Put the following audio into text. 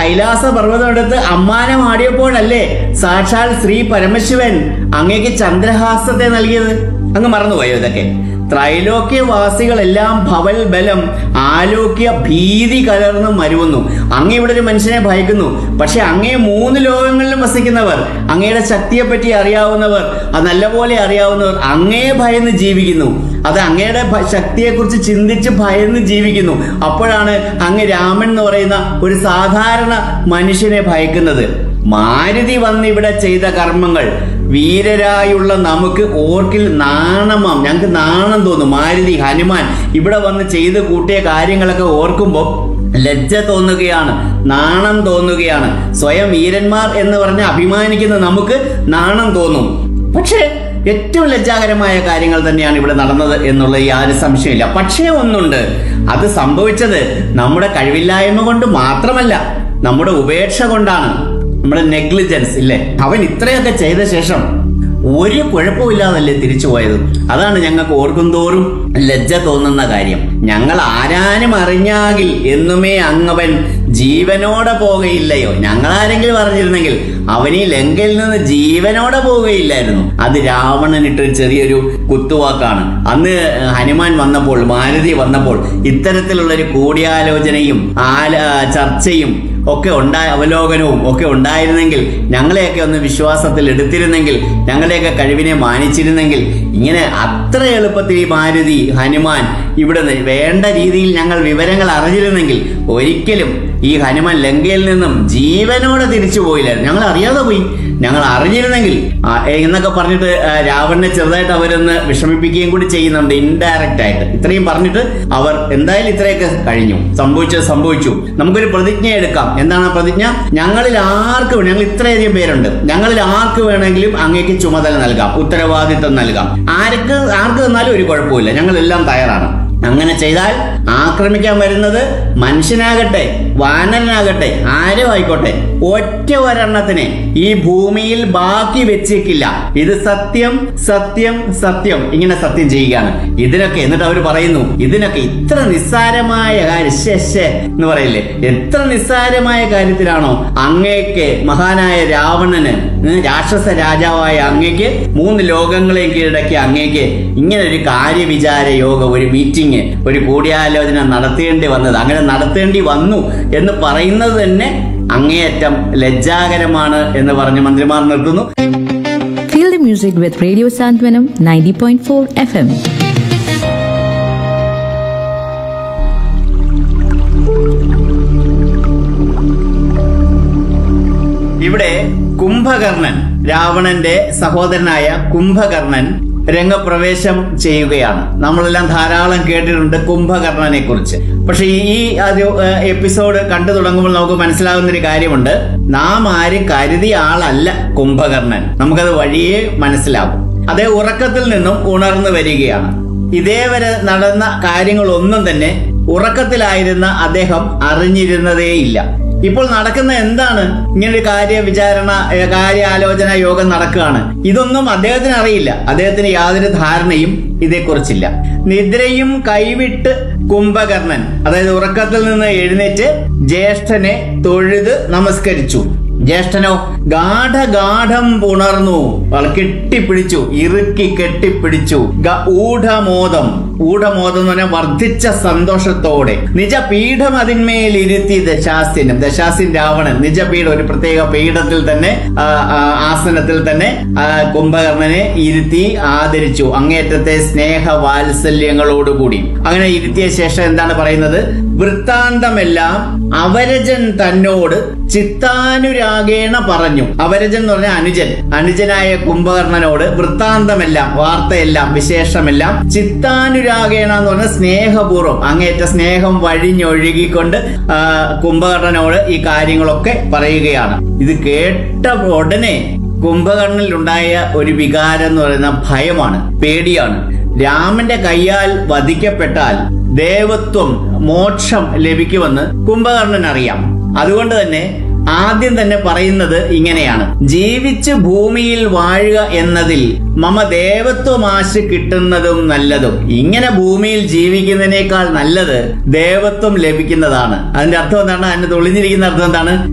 കൈലാസ പർവ്വതമെടുത്ത് അമ്മാനം ആടിയപ്പോഴല്ലേ സാക്ഷാൽ ശ്രീ പരമശിവൻ അങ്ങേക്ക് ചന്ദ്രഹാസത്തെ നൽകിയത് അങ്ങ് മറന്നുപോയോ ഇതൊക്കെ ത്രൈലോക്യവാസികളെല്ലാം ഭവൽ ബലം ആലോക്യ ഭീതി കലർന്ന് മരുവുന്നു അങ്ങ് ഇവിടെ ഒരു മനുഷ്യനെ ഭയക്കുന്നു പക്ഷെ അങ്ങേ മൂന്ന് ലോകങ്ങളിലും വസിക്കുന്നവർ അങ്ങയുടെ ശക്തിയെപ്പറ്റി അറിയാവുന്നവർ അത് നല്ലപോലെ അറിയാവുന്നവർ അങ്ങേ ഭയന്ന് ജീവിക്കുന്നു അത് അങ്ങയുടെ ഭ- ശക്തിയെക്കുറിച്ച് ചിന്തിച്ച് ഭയന്ന് ജീവിക്കുന്നു അപ്പോഴാണ് അങ്ങ് രാമൻ എന്ന് പറയുന്ന ഒരു സാധാരണ മനുഷ്യനെ ഭയക്കുന്നത് മാരുതി വന്ന് ഇവിടെ ചെയ്ത കർമ്മങ്ങൾ വീരരായുള്ള നമുക്ക് ഓർക്കിൽ നാണമാം ഞങ്ങൾക്ക് നാണം തോന്നും മാരുതി ഹനുമാൻ ഇവിടെ വന്ന് ചെയ്ത് കൂട്ടിയ കാര്യങ്ങളൊക്കെ ഓർക്കുമ്പോൾ ലജ്ജ തോന്നുകയാണ് നാണം തോന്നുകയാണ് സ്വയം വീരന്മാർ എന്ന് പറഞ്ഞ് അഭിമാനിക്കുന്ന നമുക്ക് നാണം തോന്നും പക്ഷേ ഏറ്റവും ലജ്ജാകരമായ കാര്യങ്ങൾ തന്നെയാണ് ഇവിടെ നടന്നത് എന്നുള്ള യാതൊരു സംശയമില്ല പക്ഷേ ഒന്നുണ്ട് അത് സംഭവിച്ചത് നമ്മുടെ കഴിവില്ലായ്മ കൊണ്ട് മാത്രമല്ല നമ്മുടെ ഉപേക്ഷ കൊണ്ടാണ് നമ്മുടെ നെഗ്ലിജൻസ് ഇല്ലേ അവൻ ഇത്രയൊക്കെ ചെയ്ത ശേഷം ഒരു കുഴപ്പമില്ലാതല്ലേ തിരിച്ചു പോയത് അതാണ് ഞങ്ങൾക്ക് ഓർക്കും തോറും ലജ്ജ തോന്നുന്ന കാര്യം ഞങ്ങൾ ആരാനും അറിഞ്ഞാകിൽ എന്നുമേ അങ്ങവൻ ജീവനോടെ പോകയില്ലയോ ഞങ്ങൾ ആരെങ്കിലും അറിഞ്ഞിരുന്നെങ്കിൽ അവൻ ഈ ലങ്കയിൽ നിന്ന് ജീവനോടെ പോവുകയില്ലായിരുന്നു അത് രാവണനിട്ട് ചെറിയൊരു കുത്തുവാക്കാണ് അന്ന് ഹനുമാൻ വന്നപ്പോൾ മാരുതി വന്നപ്പോൾ ഇത്തരത്തിലുള്ള ഒരു കൂടിയാലോചനയും ആല ചർച്ചയും ഒക്കെ ഉണ്ടായ അവലോകനവും ഒക്കെ ഉണ്ടായിരുന്നെങ്കിൽ ഞങ്ങളെയൊക്കെ ഒന്ന് വിശ്വാസത്തിൽ എടുത്തിരുന്നെങ്കിൽ ഞങ്ങളുടെയൊക്കെ കഴിവിനെ മാനിച്ചിരുന്നെങ്കിൽ ഇങ്ങനെ അത്ര എളുപ്പത്തിൽ ഈ മാരുതി ഹനുമാൻ ഇവിടെ നിന്ന് വേണ്ട രീതിയിൽ ഞങ്ങൾ വിവരങ്ങൾ അറിഞ്ഞിരുന്നെങ്കിൽ ഒരിക്കലും ഈ ഹനുമാൻ ലങ്കയിൽ നിന്നും ജീവനോടെ തിരിച്ചു പോയില്ലായിരുന്നു ഞങ്ങൾ അറിയാതെ പോയി ഞങ്ങൾ അറിഞ്ഞിരുന്നെങ്കിൽ ആ, എന്നൊക്കെ പറഞ്ഞിട്ട് ആ, രാവണനെ ചെറുതായിട്ട് അവരൊന്ന് വിഷമിപ്പിക്കുകയും കൂടി ചെയ്യുന്നുണ്ട് ഇൻഡയറക്റ്റ് ആയിട്ട് ഇത്രയും പറഞ്ഞിട്ട് അവർ എന്തായാലും ഇത്രയൊക്കെ കഴിഞ്ഞു സംഭവിച്ചത് സംഭവിച്ചു നമുക്കൊരു പ്രതിജ്ഞ എടുക്കാം എന്താണ് ആ പ്രതിജ്ഞ ഞങ്ങളിൽ ആർക്ക് വേണം ഞങ്ങൾ ഇത്രയധികം പേരുണ്ട് ഞങ്ങളിൽ ആർക്ക് വേണമെങ്കിലും അങ്ങേക്ക് ചുമതല നൽകാം ഉത്തരവാദിത്തം നൽകാം ആർക്ക് ആർക്ക് തന്നാലും ഒരു കുഴപ്പമില്ല ഞങ്ങൾ എല്ലാം തയ്യാറാണ് അങ്ങനെ ചെയ്താൽ ആക്രമിക്കാൻ വരുന്നത് മനുഷ്യനാകട്ടെ വാനരനാകട്ടെ ആരും ആയിക്കോട്ടെ ഒറ്റ ഒരെണ്ണത്തിനെ ഈ ഭൂമിയിൽ ബാക്കി വെച്ചേക്കില്ല ഇത് സത്യം സത്യം സത്യം ഇങ്ങനെ സത്യം ചെയ്യുകയാണ് ഇതിനൊക്കെ എന്നിട്ട് അവർ പറയുന്നു ഇതിനൊക്കെ ഇത്ര നിസ്സാരമായ കാര്യം ശ്ശെ, ശ്ശെ എന്ന് പറയില്ലേ എത്ര നിസ്സാരമായ കാര്യത്തിലാണോ അങ്ങേക്ക് മഹാനായ രാവണന് ഉം, രാക്ഷസ രാജാവായ അങ്ങേക്ക് മൂന്ന് ലോകങ്ങളെയും കീഴടക്കിയ അങ്ങേക്ക് ഇങ്ങനെ ഒരു കാര്യവിചാര യോഗ ഒരു മീറ്റിംഗ് ഒരു കൂടിയാലോചന നടത്തേണ്ടി വന്നത് അങ്ങനെ നടത്തേണ്ടി വന്നു എന്ന് പറയുന്നത് തന്നെ അങ്ങേയറ്റം ലജ്ജാകരമാണ് എന്ന് പറഞ്ഞ് മന്ത്രിമാർ നിർത്തുന്നു Feel the music with Radio Santwanam 90.4 FM. ഇവിടെ കുംഭകർണൻ രാവണന്റെ സഹോദരനായ കുംഭകർണൻ രംഗപ്രവേശം ചെയ്യുകയാണ് നമ്മളെല്ലാം ധാരാളം കേട്ടിട്ടുണ്ട് കുംഭകർണനെ കുറിച്ച് പക്ഷെ ഈ ഒരു ഏഹ്, എപ്പിസോഡ് കണ്ടു തുടങ്ങുമ്പോൾ നമുക്ക് മനസ്സിലാകുന്ന ഒരു കാര്യമുണ്ട് നാം ആരും കരുതിയ ആളല്ല കുംഭകർണൻ നമുക്കത് വഴിയേ മനസ്സിലാവും അതേ ഉറക്കത്തിൽ നിന്നും ഉണർന്നു വരികയാണ് ഇതേവരെ നടന്ന കാര്യങ്ങളൊന്നും തന്നെ ഉറക്കത്തിലായിരുന്ന അദ്ദേഹം അറിഞ്ഞിരുന്നതേയില്ല ഇപ്പോൾ നടക്കുന്ന എന്താണ് ഇങ്ങനെ ഒരു കാര്യ വിചാരണ ഏ, കാര്യാലോചന യോഗം നടക്കുകയാണ് ഇതൊന്നും അദ്ദേഹത്തിന് അറിയില്ല അദ്ദേഹത്തിന് യാതൊരു ധാരണയും ഇതേക്കുറിച്ചില്ല നിദ്രയും കൈവിട്ട് കുംഭകർണൻ അതായത് ഉറക്കത്തിൽ നിന്ന് എഴുന്നേറ്റ് ജ്യേഷ്ഠനെ തൊഴുത് നമസ്കരിച്ചു ജ്യേഷ്ഠനോ ഗാഠഗാഠം പുണർന്നു അവൾ കെട്ടിപ്പിടിച്ചു ഇറുക്കി കെട്ടിപ്പിടിച്ചു ഗ- ഊഢമോദം ഊഢമോദം എന്ന് പറഞ്ഞാൽ വർദ്ധിച്ച സന്തോഷത്തോടെ നിജ പീഠം അതിന്മേൽ ഇരുത്തി ദശാസ്യനും ദശാസ്യൻ രാവണൻ നിജപീഠം ഒരു പ്രത്യേക പീഠത്തിൽ തന്നെ ആ, ആ, ആസനത്തിൽ തന്നെ ആ, കുംഭകർണനെ ഇരുത്തി ആദരിച്ചു അങ്ങേറ്റത്തെ സ്നേഹ വാത്സല്യങ്ങളോടുകൂടി അങ്ങനെ ഇരുത്തിയ ശേഷം എന്താണ് പറയുന്നത് വൃത്താന്തമെല്ലാം അവരജൻ തന്നോട് ചിത്താനുരാഗേണ പറഞ്ഞു അവരജൻ എന്ന് പറഞ്ഞ അനുജൻ അനുജനായ കുംഭകർണനോട് വൃത്താന്തമെല്ലാം വാർത്തയെല്ലാം വിശേഷമെല്ലാം ചിത്താനുരാഗേണ എന്ന് പറഞ്ഞ സ്നേഹപൂർവ്വം അങ്ങേറ്റ സ്നേഹം വഴിഞ്ഞൊഴുകിക്കൊണ്ട് ആ, കുംഭകർണനോട് ഈ കാര്യങ്ങളൊക്കെ പറയുകയാണ് ഇത് കേട്ട ഉടനെ കുംഭകർണനിൽ ഉണ്ടായ ഒരു വികാരം എന്ന് പറയുന്ന ഭയമാണ് പേടിയാണ് രാമന്റെ കയ്യാൽ വധിക്കപ്പെട്ടാൽ ദേവത്വം മോക്ഷം ലഭിക്കുമെന്ന് കുംഭകർണൻ അറിയാം അതുകൊണ്ട് തന്നെ ആദ്യം തന്നെ പറയുന്നത് ഇങ്ങനെയാണ് ജീവിച്ച് ഭൂമിയിൽ വാഴുക എന്നതിൽ മമ ദേവത്വമാശ കിട്ടുന്നതും നല്ലതും ഇങ്ങനെ ഭൂമിയിൽ ജീവിക്കുന്നതിനേക്കാൾ നല്ലത് ദേവത്വം ലഭിക്കുന്നതാണ് അതിന്റെ അർത്ഥം എന്താണ് അതിന് തെളിഞ്ഞിരിക്കുന്ന അർത്ഥം എന്താണ്